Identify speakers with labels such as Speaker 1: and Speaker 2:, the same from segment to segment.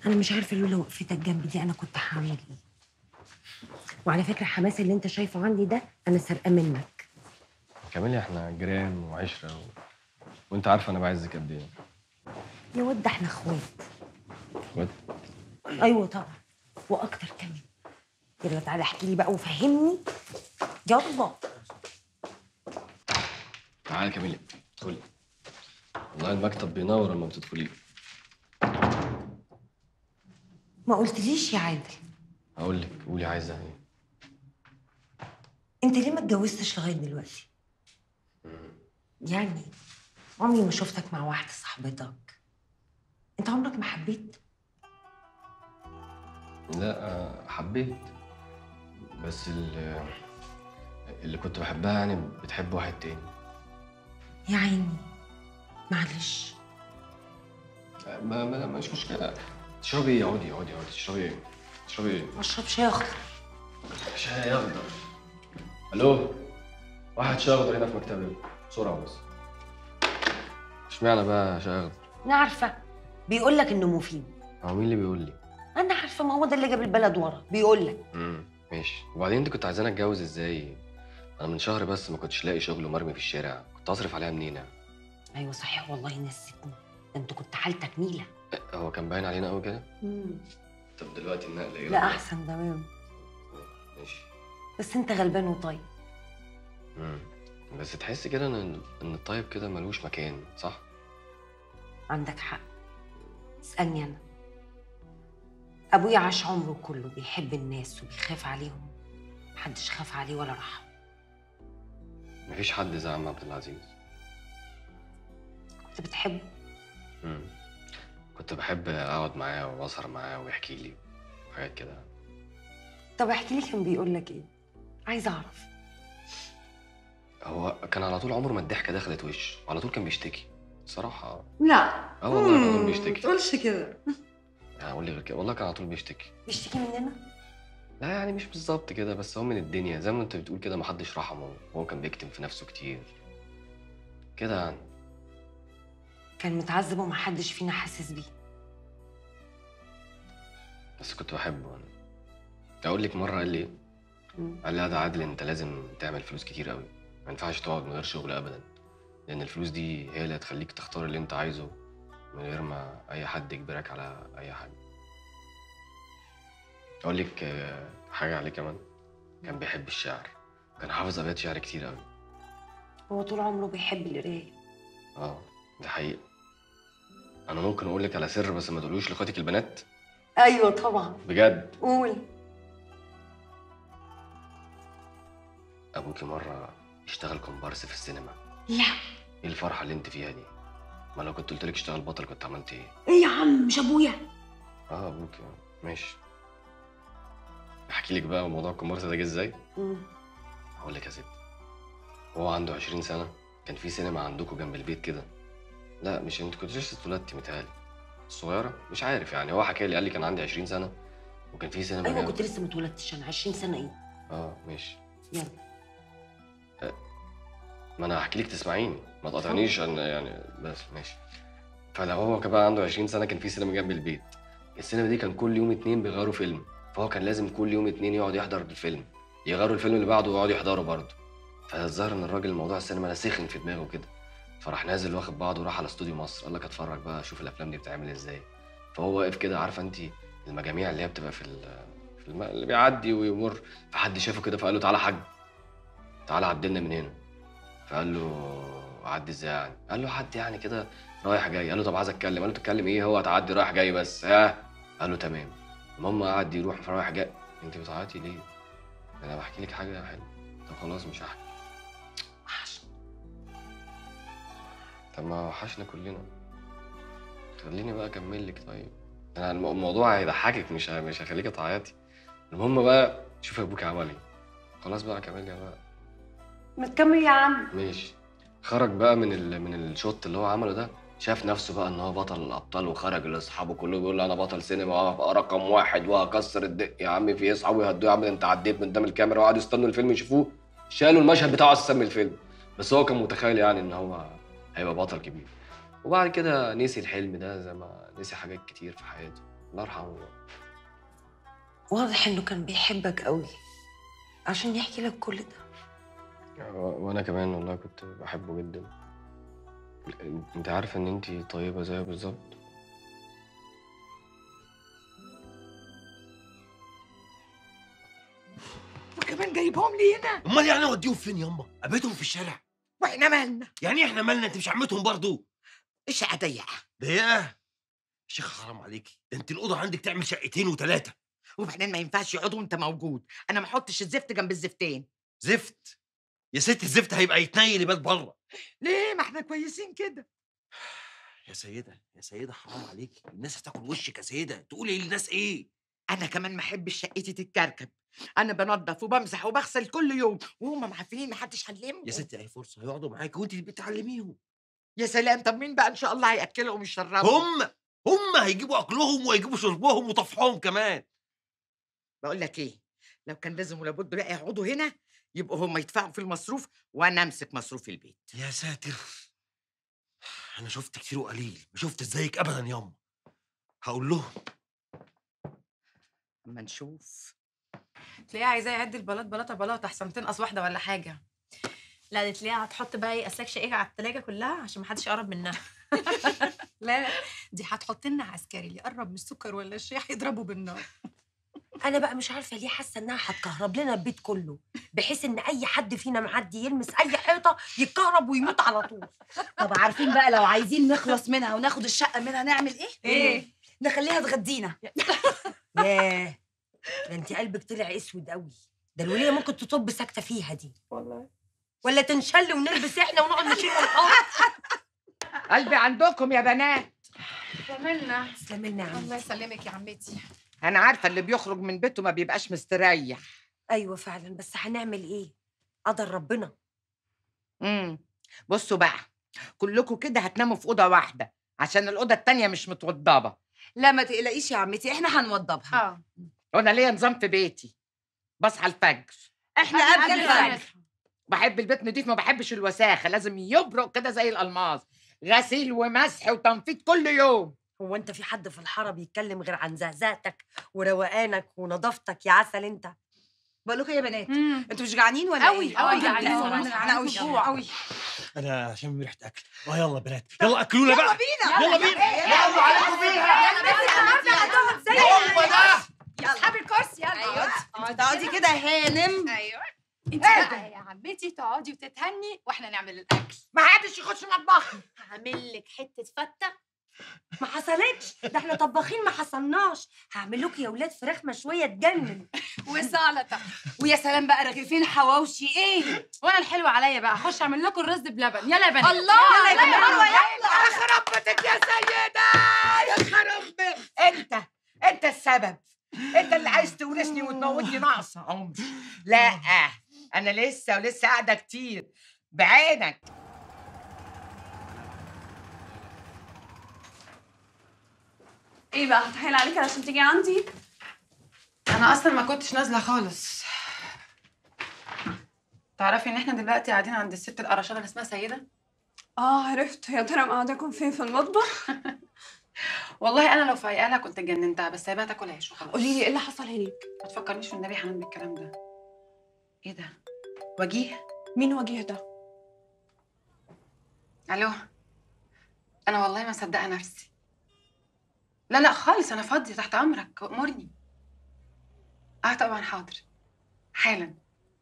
Speaker 1: انا مش عارفه لولا وقفتك جنبي دي انا كنت هعمل ايه وعلى فكره الحماس اللي انت شايفه عندي ده انا سرقاه منك
Speaker 2: كاميليا احنا جيران وعشره و... وانت عارفه انا بعزك قد ايه
Speaker 1: يا ود ده احنا اخوات
Speaker 2: ود
Speaker 1: ايوه طبعا واكتر كمان يلا تعالى احكي لي بقى وفهمني يلا
Speaker 2: تعالى يا كاميليا ادخلي والله المكتب بينور لما بتدخلي
Speaker 1: ما قلتليش يا عادل
Speaker 2: هقول لك قولي عايزه ايه
Speaker 1: انت ليه ما اتجوزتش لغايه دلوقتي يعني عمري ما شفتك مع واحده صاحبتك انت عمرك ما حبيت
Speaker 2: لا آه، حبيت بس اللي, اللي كنت بحبها يعني بتحب واحد تاني
Speaker 1: يا عيني معلش
Speaker 2: آه، ما, ما مش مشكله تشربي ايه اقعدي اقعدي اقعدي تشربي ايه تشربي ايه
Speaker 1: اشرب شاي اخضر
Speaker 2: شاي اخضر الو واحد شاي اخضر هنا في مكتبي بسرعه بس اشمعنى بقى شاي اخضر
Speaker 1: انا عارفه بيقول لك انه مفيد
Speaker 2: هو مين اللي بيقول لي
Speaker 1: انا عارفه ما هو ده اللي جاب البلد ورا بيقول لك
Speaker 2: امم ماشي وبعدين انت كنت عايزاني اتجوز ازاي انا من شهر بس ما كنتش لاقي شغل ومرمي في الشارع كنت اصرف عليها منين يعني؟
Speaker 1: ايوه صحيح والله نسيتني ده انت كنت حالتك نيله
Speaker 2: هو كان باين علينا قوي كده طب دلوقتي النقله ايه
Speaker 1: لا احسن تمام
Speaker 2: ماشي
Speaker 1: بس انت غلبان وطيب
Speaker 2: امم بس تحس كده ان ان الطيب كده ملوش مكان صح
Speaker 1: عندك حق اسالني انا ابويا عاش عمره كله بيحب الناس وبيخاف عليهم محدش خاف عليه ولا رحمه
Speaker 2: مفيش حد زي عم عبد العزيز
Speaker 1: كنت بتحبه
Speaker 2: امم كنت بحب اقعد معاه واسهر معاه ويحكي لي حاجات كده
Speaker 1: طب احكي لي كان بيقول لك ايه عايزه اعرف
Speaker 2: هو كان على طول عمره ما الضحكه دخلت وش وعلى طول كان بيشتكي صراحه
Speaker 1: لا
Speaker 2: اه والله كان على طول بيشتكي
Speaker 1: تقولش كده
Speaker 2: يعني اقول لي غير كده والله كان على طول بيشتكي
Speaker 1: بيشتكي مننا
Speaker 2: لا يعني مش بالظبط كده بس هو من الدنيا زي ما انت بتقول كده محدش رحمه وهو كان بيكتم في نفسه كتير كده يعني
Speaker 1: كان متعذب ومحدش فينا حاسس بيه
Speaker 2: بس كنت بحبه انا اقول لك مره قال لي ايه
Speaker 1: مم.
Speaker 2: قال لي يا ده عادل انت لازم تعمل فلوس كتير قوي ما ينفعش تقعد من غير شغل ابدا لان الفلوس دي هي اللي هتخليك تختار اللي انت عايزه من غير ما اي حد يجبرك على اي حاجه اقول لك آه، حاجه عليه كمان كان بيحب الشعر كان حافظ ابيات شعر كتير قوي
Speaker 1: هو طول عمره بيحب القرايه
Speaker 2: اه دي حقيقه انا ممكن اقول لك على سر بس ما تقولوش لاخواتك البنات
Speaker 1: ايوه طبعا
Speaker 2: بجد
Speaker 1: قول
Speaker 2: ابوكي مره اشتغل كومبارس في السينما
Speaker 1: لا
Speaker 2: ايه الفرحه اللي انت فيها دي ما لو كنت قلت لك اشتغل بطل كنت عملت ايه
Speaker 1: ايه يا عم مش ابويا
Speaker 2: اه ابوك آه، ماشي احكي لك بقى موضوع الكومبارس ده جه ازاي
Speaker 1: مم.
Speaker 2: هقول لك يا ست هو عنده 20 سنه كان في سينما عندكم جنب البيت كده لا مش انت كنت لسه اتولدتي متهيألي الصغيره مش عارف يعني هو حكى لي قال لي كان عندي 20 سنه وكان في سينما
Speaker 1: ايوه
Speaker 2: جنب-
Speaker 1: كنت لسه متولدتش انا 20 سنه ايه
Speaker 2: اه ماشي
Speaker 1: يلا
Speaker 2: ما انا هحكي لك تسمعيني ما تقاطعنيش انا يعني بس ماشي فلو هو كان بقى عنده 20 سنه كان في سينما جنب البيت السينما دي كان كل يوم اتنين بيغيروا فيلم فهو كان لازم كل يوم اتنين يقعد يحضر الفيلم يغيروا الفيلم اللي بعده ويقعد يحضره برضه فالظاهر ان الراجل موضوع السينما ده سخن في دماغه كده فراح نازل واخد بعضه وراح على استوديو مصر قال لك اتفرج بقى اشوف الافلام دي بتتعمل ازاي فهو واقف كده عارفه انت المجاميع اللي هي بتبقى في ال- في الم... اللي بيعدي ويمر فحد شافه كده فقال له تعالى يا حاج تعالى عدلنا من هنا فقال له عدي ازاي يعني؟ قال له حد يعني كده رايح جاي قال له طب عايز اتكلم قال له تتكلم ايه هو هتعدي رايح جاي بس ها قال له تمام المهم قعد يروح في رايح جاي انت بتعيطي ليه؟ انا بحكي لك حاجه حلوه طب خلاص مش هحكي
Speaker 1: وحشني.
Speaker 2: طب ما وحشنا كلنا خليني بقى اكمل لك طيب انا الم- الموضوع هيضحكك مش ه- مش هخليك تعيطي المهم بقى شوف ابوك عمل ايه خلاص بقى كمل يا بقى
Speaker 1: ما تكمل يا عم
Speaker 2: ماشي خرج بقى من ال... من الشوط اللي هو عمله ده شاف نفسه بقى ان هو بطل الابطال وخرج لاصحابه كله بيقول له انا بطل سينما وهبقى رقم واحد وهكسر الدق يا عم في ايه اصحابه يهدوه يا عم ده انت عديت من قدام الكاميرا وقعدوا يستنوا الفيلم يشوفوه شالوا المشهد بتاعه اساسا من الفيلم بس هو كان متخيل يعني ان هو هيبقى بطل كبير وبعد كده نسي الحلم ده زي ما نسي حاجات كتير في حياته الله يرحمه
Speaker 1: واضح انه كان بيحبك قوي عشان يحكي لك كل ده
Speaker 2: و- وانا كمان والله كنت بحبه جدا انت عارفه ان انت طيبه زيه بالظبط
Speaker 3: وكمان جايبهم لي هنا
Speaker 4: امال يعني اوديهم فين ياما ابيتهم في الشارع
Speaker 3: واحنا مالنا
Speaker 4: يعني احنا مالنا انت مش عمتهم برضو
Speaker 3: الشقه ضيقه
Speaker 4: ضيقه شيخ حرام عليكي ده انت الاوضه عندك تعمل شقتين وثلاثه
Speaker 3: وبعدين ما ينفعش يقعدوا وانت موجود انا ما احطش الزفت جنب الزفتين
Speaker 4: زفت يا ست الزفت هيبقى يتنيل يبات بره
Speaker 3: ليه ما احنا كويسين كده
Speaker 4: يا سيده يا سيده حرام عليكي الناس هتاكل وشك يا سيده تقولي للناس ايه
Speaker 3: انا كمان ما احبش شقتي تتكركب انا بنظف وبمسح وبغسل كل يوم وهم معفنين ما حدش علمهم
Speaker 4: يا ستي اهي فرصه هيقعدوا معاكي وانت اللي بتعلميهم
Speaker 3: يا سلام طب مين بقى ان شاء الله هياكلهم ويشربهم
Speaker 4: هم هم هيجيبوا اكلهم وهيجيبوا شربهم وطفحهم كمان
Speaker 3: بقول لك ايه لو كان لازم ولابد بقى يقعدوا هنا يبقوا هم يدفعوا في المصروف وانا امسك مصروف البيت
Speaker 4: يا ساتر انا شفت كتير وقليل ما شفت زيك ابدا ياما هقول لهم
Speaker 3: اما نشوف
Speaker 5: تلاقيها عايزاه يعد البلاط بلاطه بلاطه احسن تنقص واحده ولا حاجه
Speaker 6: لا دي تلاقيها هتحط بقى ايه اسلاك شقيقة على التلاجة كلها عشان محدش يقرب منها
Speaker 5: لا لا دي هتحط لنا عسكري اللي يقرب من السكر ولا الشاي هيضربه بالنار
Speaker 1: انا بقى مش عارفه ليه حاسه انها هتكهرب لنا البيت كله بحيث ان اي حد فينا معدي يلمس اي حيطه يتكهرب ويموت على طول
Speaker 7: طب عارفين بقى لو عايزين نخلص منها وناخد الشقه منها نعمل ايه؟
Speaker 5: ايه
Speaker 7: نخليها تغدينا
Speaker 1: ياه ده انت قلبك طلع اسود قوي ده الوليه ممكن تطب ساكته فيها دي
Speaker 5: والله
Speaker 1: ولا تنشل ونلبس احنا ونقعد نشيل ونحط
Speaker 3: قلبي عندكم يا بنات
Speaker 5: كملنا
Speaker 1: تسلمي لنا يا عم
Speaker 5: الله يسلمك يا عمتي
Speaker 3: انا عارفه اللي بيخرج من بيته ما بيبقاش مستريح
Speaker 1: ايوه فعلا بس هنعمل ايه قدر ربنا
Speaker 3: امم بصوا بقى كلكم كده هتناموا في اوضه واحده عشان الاوضه التانية مش متوضبه
Speaker 7: لا ما تقلقيش يا عمتي احنا هنوضبها
Speaker 5: اه
Speaker 3: وانا ليا نظام في بيتي بصحى الفجر
Speaker 7: احنا قبل الفجر
Speaker 3: بحب البيت نضيف ما بحبش الوساخه لازم يبرق كده زي الالماس غسيل ومسح وتنفيض كل يوم
Speaker 1: هو انت في حد في الحاره بيتكلم غير عن زهزاتك وروقانك ونظافتك يا عسل انت
Speaker 7: بقول لكم يا بنات
Speaker 5: امم
Speaker 7: انتوا مش جعانين ولا
Speaker 5: قوي
Speaker 7: ايه؟
Speaker 5: قوي
Speaker 7: جدا.
Speaker 5: جعانين
Speaker 7: انا
Speaker 5: والله.
Speaker 7: جعانه قوي
Speaker 5: جوع قوي
Speaker 4: انا شامم ريحه اكل اه يلا بنات يلا اكلونا بقى
Speaker 7: بينا
Speaker 4: يلا بينا يلا عليكم بيها
Speaker 5: اصحاب الكرسي يلا
Speaker 7: ايوه انت تقعدي كده يا هانم
Speaker 5: ايوه انت بقى يا عمتي تقعدي وتتهني واحنا نعمل الاكل
Speaker 3: ما حدش يخش مطبخي
Speaker 6: هعمل لك حتة فتة
Speaker 1: ما حصلتش ده احنا طباخين ما حصلناش هعمل لكم يا ولاد فراخ مشويه تجنن
Speaker 5: وسلطه
Speaker 7: ويا سلام بقى رغيفين حواوشي ايه؟
Speaker 5: وانا الحلو عليا بقى اخش اعمل لكم الرز بلبن يلا يا بنات
Speaker 7: الله
Speaker 5: يلا يا
Speaker 7: مروة،
Speaker 5: بنات
Speaker 3: يا خربتك يا سيدة يا خرب انت انت السبب انت اللي عايز تورثني وتموتني ناقصه عمر لا انا لسه ولسه قاعده كتير بعينك
Speaker 8: ايه بقى هتحايل عليك علشان تيجي عندي
Speaker 5: انا اصلا ما كنتش نازله خالص تعرفي ان احنا دلوقتي قاعدين عند الست القرشانه اللي اسمها سيده
Speaker 8: اه عرفت يا ترى مقعدكم فين في المطبخ
Speaker 5: والله انا لو فايقه لها كنت جننتها بس سايباها تاكل عيش وخلاص
Speaker 8: قولي لي ايه اللي حصل هناك
Speaker 5: ما تفكرنيش في النبي حنان بالكلام ده ايه ده وجيه
Speaker 8: مين وجيه ده
Speaker 5: الو انا والله ما مصدقه نفسي لا لا خالص انا فاضيه تحت امرك امرني اه طبعا حاضر حالا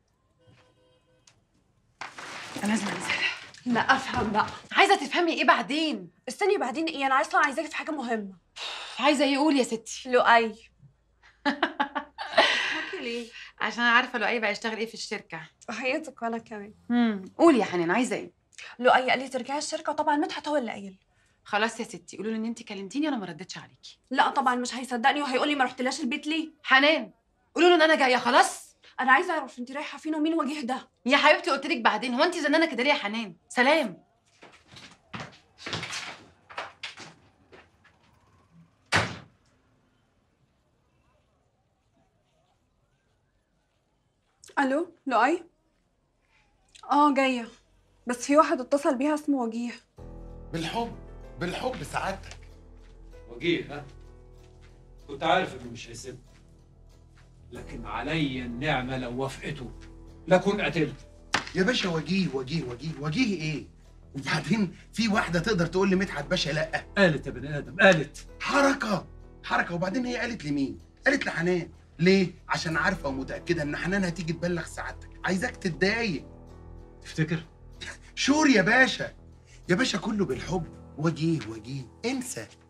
Speaker 5: انا لازم انزل
Speaker 8: لا افهم بقى
Speaker 5: عايزه تفهمي ايه بعدين
Speaker 8: استني بعدين ايه انا اصلا عايزاكي في حاجه مهمه
Speaker 5: عايزه ايه قول يا ستي
Speaker 8: لؤي
Speaker 5: ليه عشان انا عارفه لؤي بقى يشتغل ايه في الشركه
Speaker 8: وحياتك وانا كمان
Speaker 5: امم قولي يا حنان عايزه ايه
Speaker 8: لؤي قال لي ترجعي الشركه وطبعا مدحت هو اللي قايل
Speaker 5: خلاص يا ستي قولوا له ان انت كلمتيني وانا ما ردتش عليكي
Speaker 8: لا طبعا مش هيصدقني وهيقول لي ما رحتلاش البيت ليه
Speaker 5: حنان قولوا له ان انا جايه خلاص
Speaker 8: انا عايزه اعرف انت رايحه فين ومين وجيه ده
Speaker 5: يا حبيبتي قلت لك بعدين هو انت زنانه كده ليه يا حنان سلام
Speaker 8: الو لؤي اه جايه بس في واحد اتصل بيها اسمه وجيه
Speaker 9: بالحب بالحب سعادتك
Speaker 4: وجيه ها
Speaker 9: كنت عارف انه مش هيسيبني لكن علي النعمه لو وافقته لكن قتلته
Speaker 10: يا باشا وجيه وجيه وجيه وجيه ايه وبعدين في واحده تقدر تقول لمدحت باشا لا
Speaker 9: قالت يا بني ادم قالت
Speaker 10: حركه حركه وبعدين هي قالت لمين قالت لحنان ليه عشان عارفه ومتاكده ان حنان هتيجي تبلغ سعادتك عايزاك تتضايق
Speaker 9: تفتكر
Speaker 10: شور يا باشا يا باشا كله بالحب وجيه وجيه انسى